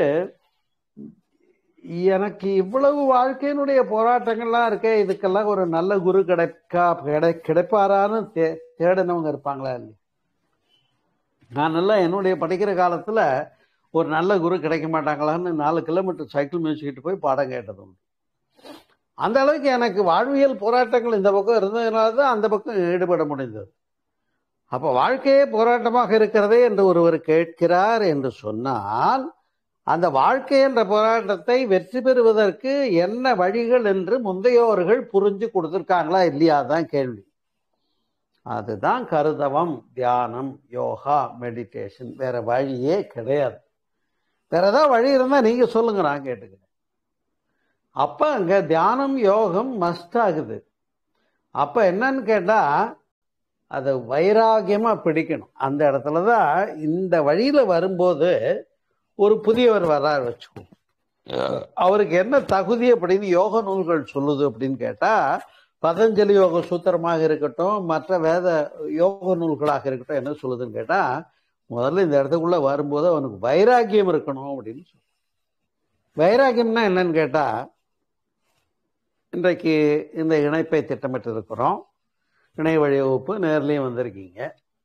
எனக்கு இவ்வளவு வாழ்க்கையினுடைய போராட்டங்கள்லாம் இருக்கே இதுக்கெல்லாம் ஒரு நல்ல குரு கிடைக்கா கிடை கிடைப்பாரான்னு தே தேடினவங்க இருப்பாங்களா இல்லையா நான் நல்லா என்னுடைய படிக்கிற காலத்துல ஒரு நல்ல குரு கிடைக்க மாட்டாங்களான்னு நாலு கிலோமீட்டர் சைக்கிள் மிதிச்சுக்கிட்டு போய் பாடம் கேட்டது உண்டு அந்த அளவுக்கு எனக்கு வாழ்வியல் போராட்டங்கள் இந்த பக்கம் இருந்ததுனால தான் அந்த பக்கம் ஈடுபட முடிந்தது அப்ப வாழ்க்கையே போராட்டமாக இருக்கிறதே என்று ஒருவர் கேட்கிறார் என்று சொன்னால் அந்த வாழ்க்கை என்ற போராட்டத்தை வெற்றி பெறுவதற்கு என்ன வழிகள் என்று முந்தையோர்கள் புரிஞ்சு கொடுத்துருக்காங்களா இல்லையா தான் கேள்வி அதுதான் கருதவம் தியானம் யோகா மெடிடேஷன் வேற வழியே கிடையாது வேற ஏதாவது வழி இருந்தா நீங்க சொல்லுங்க நான் கேட்டுக்கிறேன் அப்ப அங்க தியானம் யோகம் மஸ்ட் ஆகுது அப்ப என்னன்னு கேட்டா அதை வைராகியமா பிடிக்கணும் அந்த இடத்துலதான் இந்த வழியில வரும்போது ஒரு புதியவர் வர்றார் வச்சுக்கோ அவருக்கு என்ன தகுதி அப்படின்னு யோக நூல்கள் சொல்லுது அப்படின்னு கேட்டா பதஞ்சலி யோக சூத்திரமாக இருக்கட்டும் மற்ற வேத யோக நூல்களாக இருக்கட்டும் என்ன சொல்லுதுன்னு கேட்டா முதல்ல இந்த இடத்துக்குள்ள வரும்போது அவனுக்கு வைராக்கியம் இருக்கணும் அப்படின்னு சொல்லு வைராக்கியம்னா என்னன்னு கேட்டா இன்றைக்கு இந்த இணைப்பை திட்டமிட்டு இருக்கிறோம் இணைய வழி வகுப்பு நேர்லையும் வந்திருக்கீங்க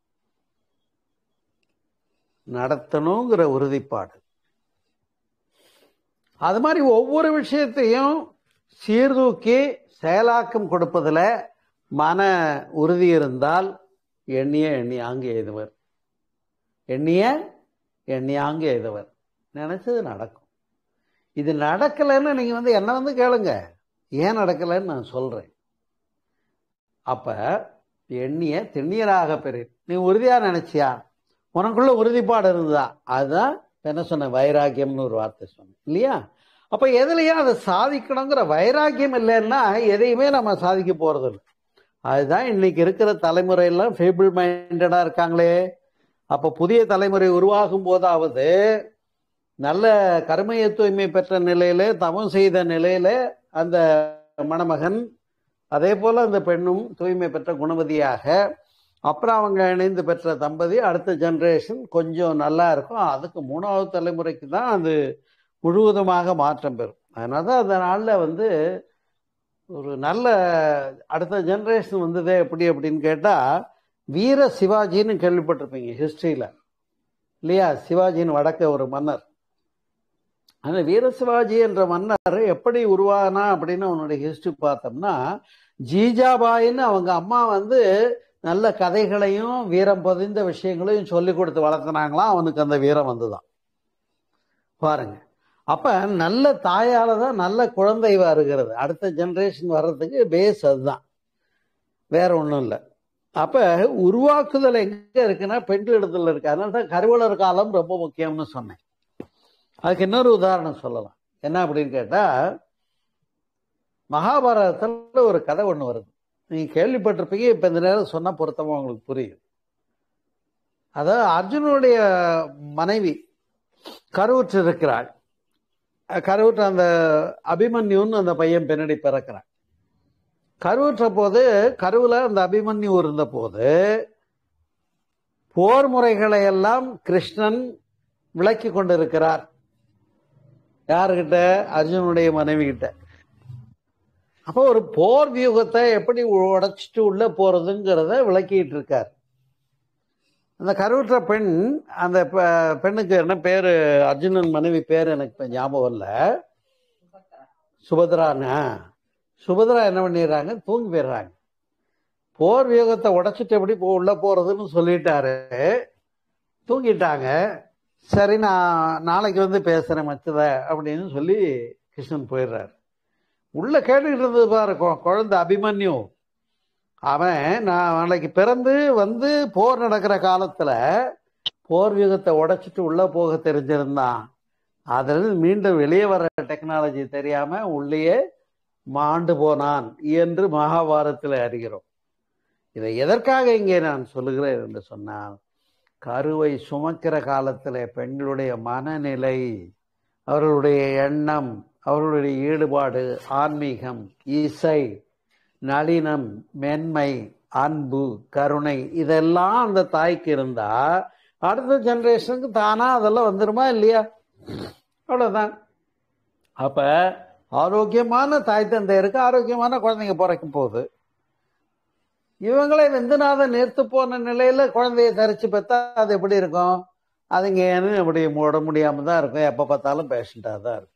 நடத்தணுங்கிற உறுதிப்பாடு அது மாதிரி ஒவ்வொரு விஷயத்தையும் சீர்தூக்கி செயலாக்கம் கொடுப்பதில் மன உறுதி இருந்தால் எண்ணிய எண்ணி அங்கே எதுவர் எண்ணிய எண்ணியாங்க எய்தவர் நினைச்சது நடக்கும் இது நடக்கலைன்னு நீங்க வந்து என்ன வந்து கேளுங்க ஏன் நடக்கலைன்னு நான் சொல்றேன் அப்ப எண்ணிய திண்ணியராக பெரு நீ உறுதியா நினைச்சியா உனக்குள்ள உறுதிப்பாடு இருந்ததா அதுதான் என்ன சொன்ன வைராக்கியம்னு ஒரு வார்த்தை சொன்னேன் இல்லையா அப்ப எதுலயும் அதை சாதிக்கணுங்கிற வைராக்கியம் இல்லைன்னா எதையுமே நம்ம சாதிக்க போறது இல்லை அதுதான் இன்னைக்கு இருக்கிற தலைமுறையெல்லாம் ஃபேபிள் மைண்டடா இருக்காங்களே அப்ப புதிய தலைமுறை உருவாகும் போதாவது நல்ல கருமைய தூய்மை பெற்ற நிலையில தவம் செய்த நிலையில அந்த மணமகன் அதே போல அந்த பெண்ணும் தூய்மை பெற்ற குணவதியாக அப்புறம் அவங்க இணைந்து பெற்ற தம்பதி அடுத்த ஜெனரேஷன் கொஞ்சம் நல்லா இருக்கும் அதுக்கு மூணாவது தலைமுறைக்கு தான் அது முழுவதுமாக மாற்றம் பெறும் அதனால தான் அந்த நாளில் வந்து ஒரு நல்ல அடுத்த ஜெனரேஷன் வந்ததே எப்படி அப்படின்னு கேட்டால் வீர சிவாஜின்னு கேள்விப்பட்டிருப்பீங்க ஹிஸ்ட்ரியில் இல்லையா சிவாஜின்னு வடக்க ஒரு மன்னர் அந்த வீர சிவாஜி என்ற மன்னர் எப்படி உருவானா அப்படின்னு அவனுடைய ஹிஸ்டரி பார்த்தோம்னா ஜீஜாபாயின்னு அவங்க அம்மா வந்து நல்ல கதைகளையும் வீரம் பதிந்த விஷயங்களையும் சொல்லி கொடுத்து வளர்த்துனாங்களாம் அவனுக்கு அந்த வீரம் வந்துதான் பாருங்க அப்ப நல்ல தாயால தான் நல்ல குழந்தை வருகிறது அடுத்த ஜெனரேஷன் வர்றதுக்கு பேஸ் அதுதான் வேற ஒன்றும் இல்லை அப்ப உருவாக்குதல் எங்க இருக்குன்னா பெண்களிடத்துல இருக்கு அதனால தான் கருவலர் காலம் ரொம்ப முக்கியம்னு சொன்னேன் அதுக்கு இன்னொரு உதாரணம் சொல்லலாம் என்ன அப்படின்னு கேட்டா மகாபாரதத்தில் ஒரு கதை ஒன்று வருது நீங்க கேள்விப்பட்டிருப்பீங்க இப்ப இந்த நேரம் சொன்னா பொருத்தமா உங்களுக்கு புரியும் அதாவது அர்ஜுனுடைய மனைவி கருவுற்று இருக்கிறாள் கருவுற்ற அந்த அபிமன்யுன்னு அந்த பையன் பின்னாடி பிறக்கிறான் கருவுற்ற போது கருவுல அந்த அபிமன்யு இருந்த போது போர் முறைகளை எல்லாம் கிருஷ்ணன் விளக்கி கொண்டிருக்கிறார் யாருகிட்ட அர்ஜுனுடைய மனைவி கிட்ட அப்போ ஒரு போர் வியூகத்தை எப்படி உடைச்சிட்டு உள்ள போறதுங்கிறத விளக்கிட்டு இருக்கார் அந்த கருவுற்ற பெண் அந்த பெண்ணுக்கு என்ன பேரு அர்ஜுனன் மனைவி பேர் எனக்கு இப்ப ஞாபகம் இல்லை சுபத்ரானா சுபத்ரா என்ன பண்ணிடுறாங்க தூங்கி போயிடுறாங்க போர் வியூகத்தை உடைச்சிட்டு எப்படி போ உள்ள போறதுன்னு சொல்லிட்டாரு தூங்கிட்டாங்க சரி நான் நாளைக்கு வந்து பேசுறேன் மச்சத அப்படின்னு சொல்லி கிருஷ்ணன் போயிடுறாரு உள்ள கேட்டுக்கிட்டு இருந்தது பாரு குழந்தை அபிமன்யு அவன் நான் நாளைக்கு பிறந்து வந்து போர் நடக்கிற காலத்துல போர் வியூகத்தை உடைச்சிட்டு உள்ள போக தெரிஞ்சிருந்தான் அதிலிருந்து மீண்டும் வெளியே வர டெக்னாலஜி தெரியாம உள்ளேயே மாண்டு போனான் என்று மகாபாரத்தில் அறிகிறோம் இதை எதற்காக இங்கே நான் சொல்லுகிறேன் என்று சொன்னால் கருவை சுமக்கிற காலத்தில் பெண்களுடைய மனநிலை அவர்களுடைய எண்ணம் அவர்களுடைய ஈடுபாடு ஆன்மீகம் இசை நளினம் மென்மை அன்பு கருணை இதெல்லாம் அந்த தாய்க்கு இருந்தா அடுத்த ஜெனரேஷனுக்கு தானா அதெல்லாம் வந்துருமா இல்லையா அவ்வளவுதான் அப்ப ஆரோக்கியமான தாய் தந்தையருக்கு ஆரோக்கியமான குழந்தைங்க பிறக்க போகுது இவங்களே வெந்துநாத நேர்த்து போன நிலையில குழந்தைய தரிச்சு பெற்றா அது எப்படி இருக்கும் அதுங்க ஏன்னு அப்படி மூட முடியாம தான் இருக்கும் எப்ப பார்த்தாலும் பேஷண்டா தான் இருக்கும்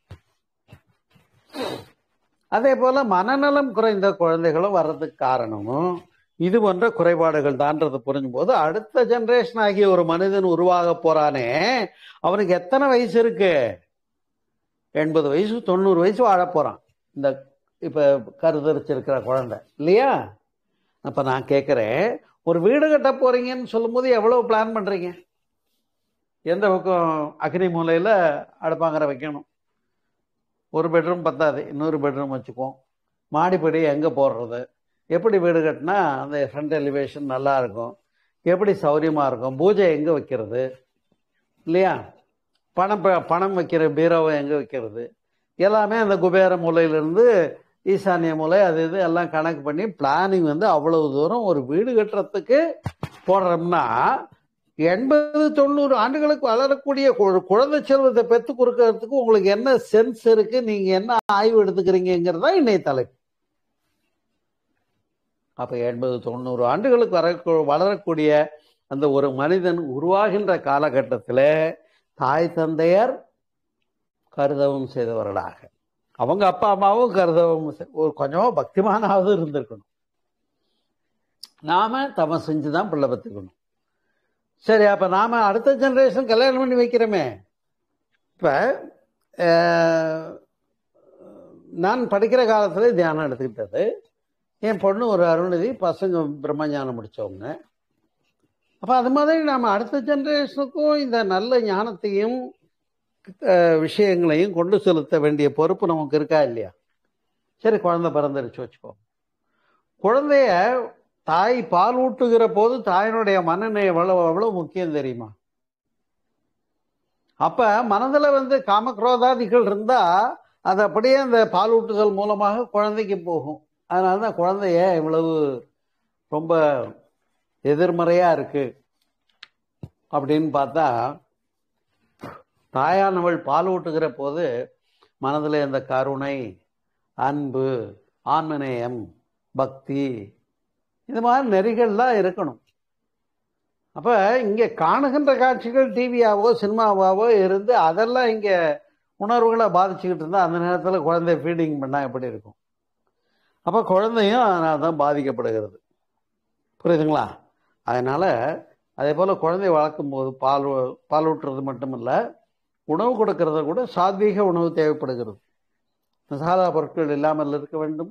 அதே போல மனநலம் குறைந்த குழந்தைகளும் வர்றதுக்கு காரணமும் இது போன்ற குறைபாடுகள் தான்றது புரிஞ்சும் போது அடுத்த ஜெனரேஷன் ஆகிய ஒரு மனிதன் உருவாக போறானே அவனுக்கு எத்தனை வயசு இருக்கு எண்பது வயசு தொண்ணூறு வயசு வாழ போறான் இந்த இப்ப கருதரிச்சிருக்கிற குழந்தை இல்லையா அப்ப நான் கேட்கிறேன் ஒரு வீடு கட்ட போறீங்கன்னு சொல்லும்போது எவ்வளவு பிளான் பண்றீங்க எந்த பக்கம் அக்னி மூலையில அடுப்பாங்கிற வைக்கணும் ஒரு பெட்ரூம் பத்தாது இன்னொரு பெட்ரூம் வச்சுக்குவோம் மாடிப்படி எங்கே போடுறது எப்படி வீடு கட்டினா அந்த ஃப்ரண்ட் எலிவேஷன் நல்லா இருக்கும் எப்படி சௌரியமாக இருக்கும் பூஜை எங்கே வைக்கிறது இல்லையா பணம் பணம் வைக்கிற பீரோவை எங்கே வைக்கிறது எல்லாமே அந்த குபேர மூலையிலிருந்து ஈசானிய மூலை அது இது எல்லாம் கணக்கு பண்ணி பிளானிங் வந்து அவ்வளவு தூரம் ஒரு வீடு கட்டுறதுக்கு போடுறோம்னா எண்பது தொண்ணூறு ஆண்டுகளுக்கு வளரக்கூடிய குழந்தை செல்வத்தை பெற்று கொடுக்கறதுக்கு உங்களுக்கு என்ன சென்ஸ் இருக்கு நீங்க என்ன ஆய்வு எடுத்துக்கிறீங்கிறது தான் இன்னைய தலைப்பு அப்ப எண்பது தொண்ணூறு ஆண்டுகளுக்கு வர வளரக்கூடிய அந்த ஒரு மனிதன் உருவாகின்ற காலகட்டத்தில் தாய் தந்தையர் கருதவும் செய்தவர்களாக அவங்க அப்பா அம்மாவும் கருதவும் ஒரு கொஞ்சமா பக்திமானாவது இருந்திருக்கணும் நாம தவம் செஞ்சுதான் பிள்ளை பத்துக்கணும் சரி அப்ப நாம அடுத்த ஜெனரேஷன் கல்யாணம் பண்ணி வைக்கிறோமே இப்ப அஹ், நான் படிக்கிற காலத்துல தியானம் எடுத்துக்கிட்டது என் பொண்ணு ஒரு அருள்நிதி பசங்க பிரம்மஞானம் முடிச்சவங்க அப்ப அது மாதிரி நாம அடுத்த ஜெனரேஷனுக்கும் இந்த நல்ல ஞானத்தையும் அஹ், விஷயங்களையும் கொண்டு செலுத்த வேண்டிய பொறுப்பு நமக்கு இருக்கா இல்லையா சரி குழந்தை பிறந்துருச்சு வச்சுக்கோ குழந்தைய தாய் பால் ஊட்டுகிற போது தாயினுடைய மனநிலை எவ்வளவு எவ்வளவு முக்கியம் தெரியுமா அப்ப மனதுல வந்து காமக்ரோதாதிகள் இருந்தா அது அப்படியே அந்த பால் ஊட்டுதல் மூலமாக குழந்தைக்கு போகும் அதனால தான் குழந்தைய இவ்வளவு ரொம்ப எதிர்மறையா இருக்கு அப்படின்னு பார்த்தா தாயானவள் பால் ஊட்டுகிற போது மனதில் இந்த கருணை அன்பு ஆன்மநேயம் பக்தி இது மாதிரி நெறிகள்லாம் இருக்கணும் அப்ப இங்க காணுகின்ற காட்சிகள் டிவியாவோ சினிமாவாவோ இருந்து அதெல்லாம் இங்க உணர்வுகளை பாதிச்சுக்கிட்டு இருந்தா அந்த நேரத்தில் குழந்தை ஃபீடிங் பண்ணா எப்படி இருக்கும் அப்ப குழந்தையும் அதனால தான் பாதிக்கப்படுகிறது புரியுதுங்களா அதனால அதே போல குழந்தை வளர்க்கும் போது பால் பால் ஊட்டுறது மட்டுமல்ல உணவு கொடுக்கறத கூட சாத்வீக உணவு தேவைப்படுகிறது மசாலா பொருட்கள் இல்லாமல் இருக்க வேண்டும்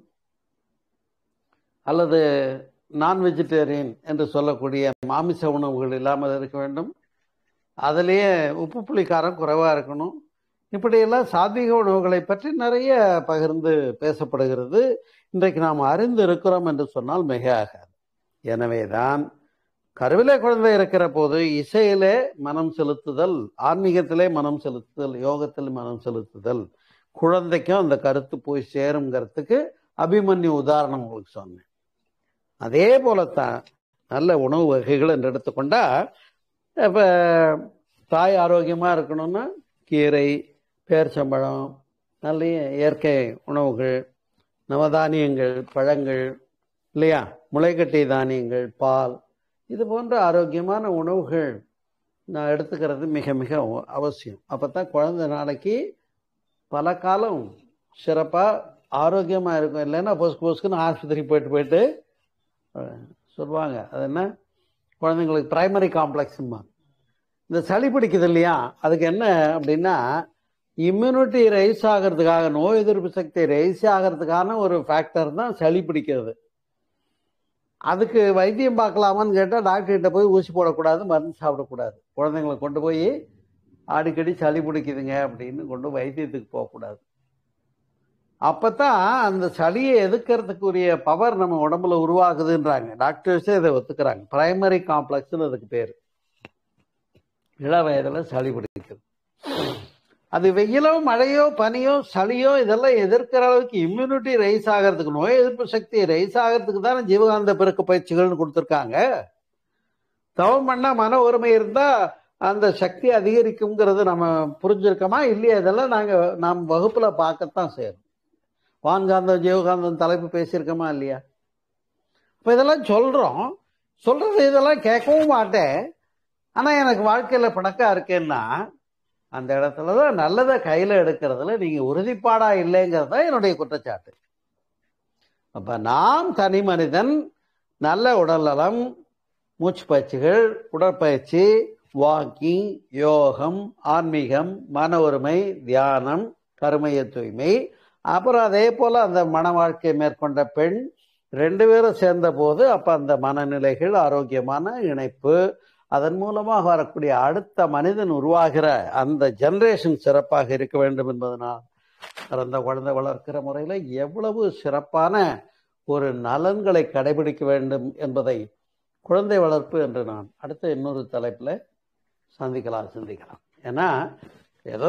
அல்லது நான் வெஜிடேரியன் என்று சொல்லக்கூடிய மாமிச உணவுகள் இல்லாமல் இருக்க வேண்டும் அதுலேயே உப்பு புளி காரம் குறைவாக இருக்கணும் இப்படியெல்லாம் சாத்வீக உணவுகளை பற்றி நிறைய பகிர்ந்து பேசப்படுகிறது இன்றைக்கு நாம் அறிந்து இருக்கிறோம் என்று சொன்னால் மிக ஆகாது எனவேதான் கருவிலே குழந்தை இருக்கிற போது இசையிலே மனம் செலுத்துதல் ஆன்மீகத்திலே மனம் செலுத்துதல் யோகத்தில் மனம் செலுத்துதல் குழந்தைக்கும் அந்த கருத்து போய் சேருங்கிறதுக்கு அபிமன்யு உதாரணம் உங்களுக்கு சொன்னேன் அதே போலத்தான் நல்ல உணவு வகைகள் என்று எடுத்துக்கொண்டா இப்போ தாய் ஆரோக்கியமாக இருக்கணும்னா கீரை பேர்ச்சம்பழம் நல்ல இயற்கை உணவுகள் நவதானியங்கள் பழங்கள் இல்லையா முளைக்கட்டி தானியங்கள் பால் இது போன்ற ஆரோக்கியமான உணவுகள் நான் எடுத்துக்கிறது மிக மிக அவசியம் அப்போ தான் குழந்தை நாளைக்கு பல காலம் சிறப்பாக ஆரோக்கியமாக இருக்கும் இல்லைன்னா பொசுக்கு பொசுக்குன்னு ஆஸ்பத்திரி போயிட்டு போயிட்டு சொல்லுவாங்க அது என்ன குழந்தைங்களுக்கு பிரைமரி காம்ப்ளெக்ஸுமா இந்த சளி பிடிக்குது இல்லையா அதுக்கு என்ன அப்படின்னா இம்யூனிட்டி ரைஸ் ஆகிறதுக்காக நோய் எதிர்ப்பு சக்தி ரைஸ் ஆகிறதுக்கான ஒரு ஃபேக்டர் தான் சளி பிடிக்கிறது அதுக்கு வைத்தியம் பார்க்கலாமான்னு கேட்டால் டாக்டர்கிட்ட போய் ஊசி போடக்கூடாது மருந்து சாப்பிடக்கூடாது குழந்தைங்களை கொண்டு போய் அடிக்கடி சளி பிடிக்குதுங்க அப்படின்னு கொண்டு வைத்தியத்துக்கு போகக்கூடாது அப்பதான் அந்த சளியை எதுக்கிறதுக்குரிய பவர் நம்ம உடம்புல உருவாகுதுன்றாங்க டாக்டர்ஸே இதை ஒத்துக்கிறாங்க பிரைமரி காம்ப்ளெக்ஸ்னு அதுக்கு பேர் இள வயதுல சளி பிடிக்குது அது வெயிலோ மழையோ பனியோ சளியோ இதெல்லாம் எதிர்க்கிற அளவுக்கு இம்யூனிட்டி ரைஸ் ஆகிறதுக்கு நோய் எதிர்ப்பு சக்தி ரைஸ் ஆகிறதுக்கு தானே ஜீவகாந்த பெருக்க பயிற்சிகள்னு கொடுத்துருக்காங்க தவம் பண்ணா மன ஒருமை இருந்தா அந்த சக்தி அதிகரிக்குங்கிறது நம்ம புரிஞ்சிருக்கோமா இல்லையா இதெல்லாம் நாங்க நாம் வகுப்புல பார்க்கத்தான் செய்யறோம் வான்காந்தம் ஜீவகாந்தம் தலைப்பு பேசியிருக்கோமா இல்லையா இப்போ இதெல்லாம் சொல்றோம் சொல்றது இதெல்லாம் கேட்கவும் மாட்டேன் ஆனா எனக்கு வாழ்க்கையில பணக்கா இருக்கேன்னா அந்த இடத்துல தான் நல்லதை கையில எடுக்கிறதுல நீங்க உறுதிப்பாடா இல்லைங்கிறது தான் என்னுடைய குற்றச்சாட்டு அப்ப நாம் தனி மனிதன் நல்ல உடல்நலம் மூச்சு பயிற்சிகள் உடற்பயிற்சி வாக்கிங் யோகம் ஆன்மீகம் மன ஒருமை தியானம் கருமைய தூய்மை அப்புறம் அதே போல அந்த மன வாழ்க்கை மேற்கொண்ட பெண் ரெண்டு பேரும் சேர்ந்த போது அப்ப அந்த மனநிலைகள் ஆரோக்கியமான இணைப்பு அதன் மூலமாக வரக்கூடிய அடுத்த மனிதன் உருவாகிற அந்த ஜெனரேஷன் சிறப்பாக இருக்க வேண்டும் என்பதனால் பிறந்த குழந்தை வளர்க்கிற முறையில் எவ்வளவு சிறப்பான ஒரு நலன்களை கடைபிடிக்க வேண்டும் என்பதை குழந்தை வளர்ப்பு என்று நான் அடுத்த இன்னொரு தலைப்பில் சந்திக்கலாம் சிந்திக்கலாம் ஏன்னா ஏதோ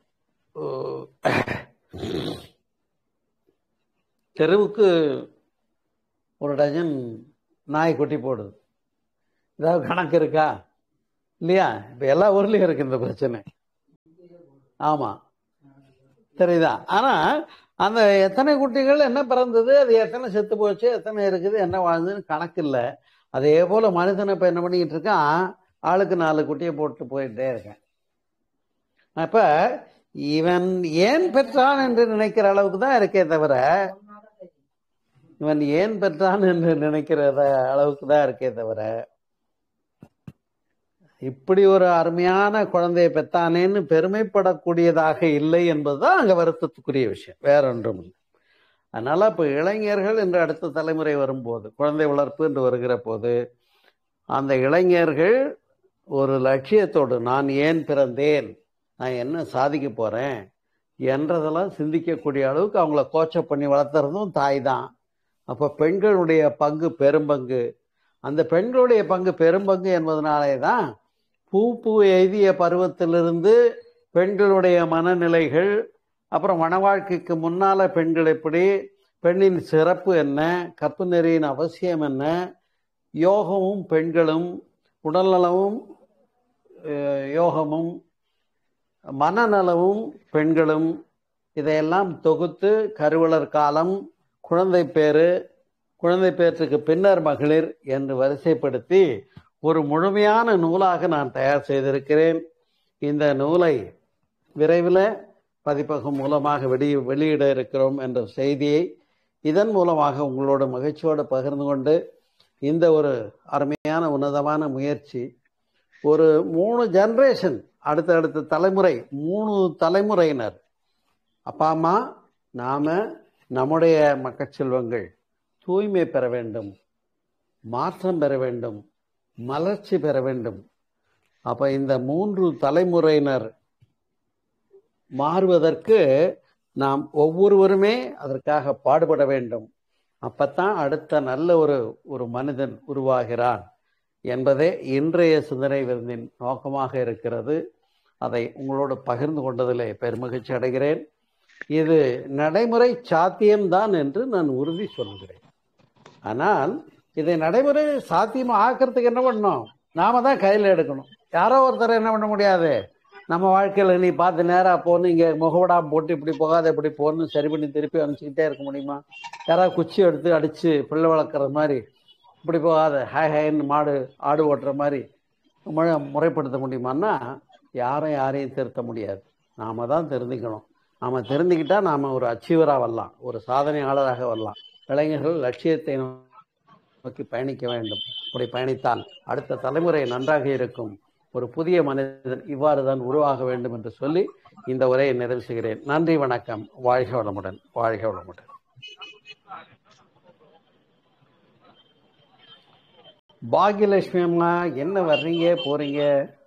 தெருவுக்கு ஒரு டஜன் நாய் குட்டி போடுது ஏதாவது கணக்கு இருக்கா இல்லையா இப்போ எல்லா ஊர்லேயும் இருக்கு இந்த பிரச்சனை ஆமாம் தெரியுதா ஆனால் அந்த எத்தனை குட்டிகள் என்ன பிறந்தது அது எத்தனை செத்து போச்சு எத்தனை இருக்குது என்ன வாழ்ந்ததுன்னு கணக்கு இல்லை அதே போல் மனிதனை இப்போ என்ன பண்ணிக்கிட்டு இருக்கான் ஆளுக்கு நாலு குட்டியை போட்டு போயிட்டே இருக்கேன் அப்போ இவன் ஏன் பெற்றான் என்று நினைக்கிற அளவுக்கு தான் இருக்கே தவிர இவன் ஏன் பெற்றான் என்று நினைக்கிற அளவுக்கு தான் இருக்கே தவிர இப்படி ஒரு அருமையான குழந்தையை பெத்தானேன்னு பெருமைப்படக்கூடியதாக இல்லை என்பதுதான் அங்க வருத்தத்துக்குரிய விஷயம் வேற ஒன்றும் இல்லை அதனால இப்ப இளைஞர்கள் என்று அடுத்த தலைமுறை வரும்போது குழந்தை வளர்ப்பு என்று வருகிற போது அந்த இளைஞர்கள் ஒரு லட்சியத்தோடு நான் ஏன் பிறந்தேன் நான் என்ன சாதிக்க போறேன் என்றதெல்லாம் சிந்திக்கக்கூடிய அளவுக்கு அவங்கள கோச்சப் பண்ணி வளர்த்துறதும் தாய் தான் அப்போ பெண்களுடைய பங்கு பெரும்பங்கு அந்த பெண்களுடைய பங்கு பெரும்பங்கு என்பதனாலே தான் பூ பூ எய்திய பருவத்திலிருந்து பெண்களுடைய மனநிலைகள் அப்புறம் மன வாழ்க்கைக்கு முன்னால பெண்கள் எப்படி பெண்ணின் சிறப்பு என்ன கற்பு நெறியின் அவசியம் என்ன யோகமும் பெண்களும் உடல்நலமும் அஹ், யோகமும் மனநலமும் பெண்களும் இதையெல்லாம் தொகுத்து கருவலர் காலம் குழந்தை பேரு குழந்தை பேற்றுக்கு பின்னர் மகளிர் என்று வரிசைப்படுத்தி ஒரு முழுமையான நூலாக நான் தயார் செய்திருக்கிறேன் இந்த நூலை விரைவில் பதிப்பகம் மூலமாக வெளி வெளியிட இருக்கிறோம் என்ற செய்தியை இதன் மூலமாக உங்களோட மகிழ்ச்சியோடு பகிர்ந்து கொண்டு இந்த ஒரு அருமையான உன்னதமான முயற்சி ஒரு மூணு ஜெனரேஷன் அடுத்தடுத்த தலைமுறை மூணு தலைமுறையினர் அப்பா அம்மா நாம நம்முடைய மக்கள் செல்வங்கள் தூய்மை பெற வேண்டும் மாற்றம் பெற வேண்டும் மலர்ச்சி பெற வேண்டும் அப்ப இந்த மூன்று தலைமுறையினர் மாறுவதற்கு நாம் ஒவ்வொருவருமே அதற்காக பாடுபட வேண்டும் அப்பத்தான் அடுத்த நல்ல ஒரு ஒரு மனிதன் உருவாகிறான் என்பதே இன்றைய சிந்தனை விருந்தின் நோக்கமாக இருக்கிறது அதை உங்களோடு பகிர்ந்து கொண்டதிலே பெருமகிழ்ச்சி அடைகிறேன் இது நடைமுறை சாத்தியம்தான் என்று நான் உறுதி சொல்கிறேன் ஆனால் இதை நடைமுறை சாத்தியம் ஆக்கிறதுக்கு என்ன பண்ணணும் நாம தான் கையில் எடுக்கணும் யாரோ ஒருத்தர் என்ன பண்ண முடியாது நம்ம வாழ்க்கையில நீ பார்த்து நேரா போன்னு இங்க முகவடா போட்டு இப்படி போகாத இப்படி போன்னு சரி பண்ணி திருப்பி அனுப்பிச்சுக்கிட்டே இருக்க முடியுமா யாராவது குச்சி எடுத்து அடிச்சு பிள்ளை வளர்க்குற மாதிரி இப்படி போகாத ஹாய் ஹாய்ன்னு மாடு ஆடு ஓட்டுற மாதிரி முறை முறைப்படுத்த முடியுமான்னா யாரும் யாரையும் திருத்த முடியாது நாம தான் தெரிஞ்சுக்கணும் நாம தெரிஞ்சுக்கிட்டா நாம ஒரு அச்சீவராக வரலாம் ஒரு சாதனையாளராக வரலாம் இளைஞர்கள் லட்சியத்தை நோக்கி பயணிக்க வேண்டும் அப்படி பயணித்தால் அடுத்த தலைமுறை நன்றாக இருக்கும் ஒரு புதிய மனிதன் இவ்வாறு தான் உருவாக வேண்டும் என்று சொல்லி இந்த உரையை நிறைவு செய்கிறேன் நன்றி வணக்கம் வாழ்க வளமுடன் வாழ்க வளமுடன் பாக்யலட்சுமி அம்மா என்ன வர்றீங்க போறீங்க